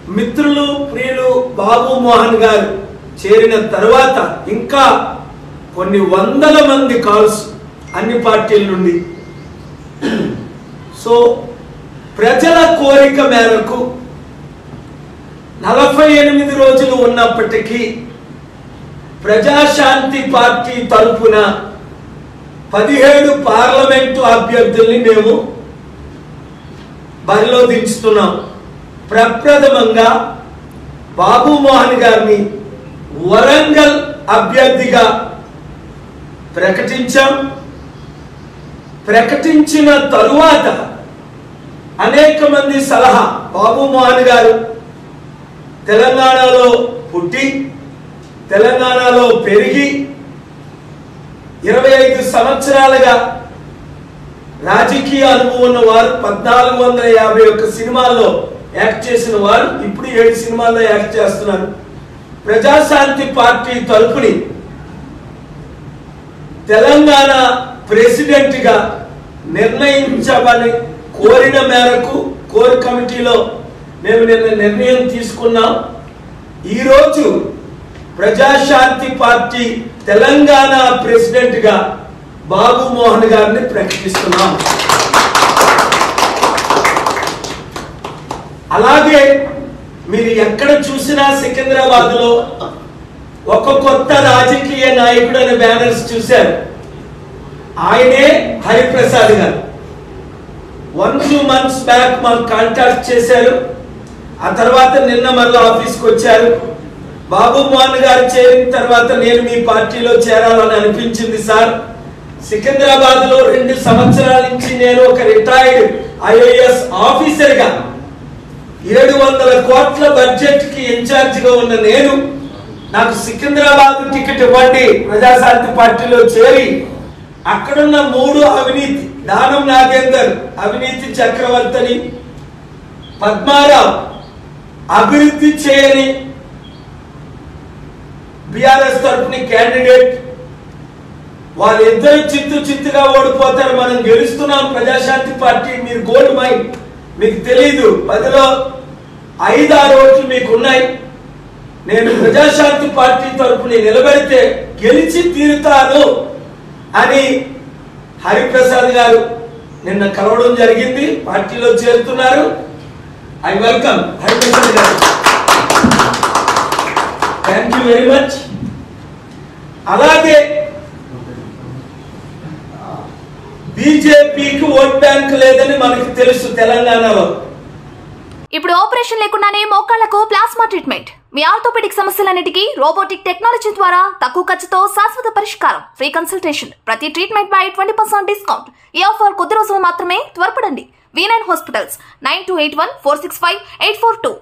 మిత్రులు ప్రియులు బాబు మోహన్ గారు చేరిన తర్వాత ఇంకా కొన్ని వందల మంది కాల్స్ అన్ని పార్టీల నుండి సో ప్రజల కోరిక మేరకు నలభై ఎనిమిది రోజులు ఉన్నప్పటికీ ప్రజాశాంతి పార్టీ తరపున పదిహేడు పార్లమెంటు అభ్యర్థుల్ని మేము బరిలో దించుతున్నాం ప్రప్రథమంగా బాబు మోహన్ గారిని వరంగల్ అభ్యర్థిగా ప్రకటించాం ప్రకటించిన తరువాత అనేక మంది సలహా బాబు మోహన్ గారు తెలంగాణలో పుట్టి తెలంగాణలో పెరిగి ఇరవై ఐదు సంవత్సరాలుగా రాజకీయ అనుభవం ఉన్న వారు పద్నాలుగు వందల యాభై ఒక్క సినిమాల్లో యాక్ట్ చేసిన వారు ఇప్పుడు ఏడు సినిమాల్లో యాక్ట్ చేస్తున్నారు ప్రజాశాంతి పార్టీ తరపుని తెలంగాణ ప్రెసిడెంట్ గా నిర్ణయించమని కోరిన మేరకు కోర్ కమిటీలో మేము నిన్న నిర్ణయం తీసుకున్నాం ఈరోజు ప్రజాశాంతి పార్టీ తెలంగాణ ప్రెసిడెంట్ గా బాబు మోహన్ గారిని ప్రకటిస్తున్నాం అలాగే మీరు ఎక్కడ చూసినా సికింద్రాబాద్ లో ఒక కొత్త రాజకీయ నాయకుడు అనే బ్యానర్స్ చూశారు ఆయనే Hariprasad garu one two months back మాకు కాంటాక్ట్ చేశారు ఆ తర్వాత నిన్న మళ్ళీ ఆఫీస్కి వచ్చారు బాబు మోహన్ గారు చేరిన తర్వాత నేను మీ పార్టీలో చేరాలని అనిపించింది సార్ సికింద్రాబాద్ లో రెండు సంవత్సరాల నుంచి నేను ఒక రిటైర్డ్ ఐఏఎస్ ఆఫీసర్ గా ఏడు వందల కోట్ల బడ్జెట్ కి ఇన్ఛార్జ్ గా ఉన్న నేను నాకు సికింద్రాబాద్ టికెట్ ఇవ్వండి ప్రజాశాంతి పార్టీలో చేరి అక్కడున్న మూడు అవినీతి దానం నాగేందర్ అవినీతి చక్రవర్తిని పద్మారావు అభివృద్ధి చేయని బిఆర్ఎస్ తరఫుని క్యాండిడేట్ వాళ్ళిద్దరు చిత్తు చిత్తుగా ఓడిపోతారు మనం గెలుస్తున్నాం ప్రజాశాంతి పార్టీ మీరు గోల్డ్ మైండ్ మీకు తెలీదు పదిలో ఐదు ఆరు ఓట్లు మీకు ఉన్నాయి నేను ప్రజాశాంతి పార్టీ తరపుని నిలబెడితే గెలిచి తీరుతాను అని హరిప్రసాద్ గారు నిన్న కలవడం జరిగింది పార్టీలో చేరుతున్నారు ఐ వెల్కమ్ హరిప్రసాద్ గారు థ్యాంక్ యూ వెరీ మచ్ అలాగే బీజేపీకి ఓట్ బ్యాంక్ లేదని మనకు తెలుసు తెలంగాణలో ఇప్పుడు ఆపరేషన్ లేకుండానే మోకాళ్లకు ప్లాస్మా ట్రీట్మెంట్ మీ ఆర్థోపెడిక్ సమస్యలన్నిటికీ రోబోటిక్ టెక్నాలజీ ద్వారా తక్కువ ఖర్చుతో శాశ్వత పరిష్కారం ఫ్రీ కన్సల్టేషన్ ప్రతి ట్రీట్మెంట్ పై ట్వంటీ పర్సెంట్ డిస్కౌంట్ ఈ ఆఫర్ కొద్ది రోజులు మాత్రమే త్వరపడండి V nine hospitals nine two eight one four six five eight four two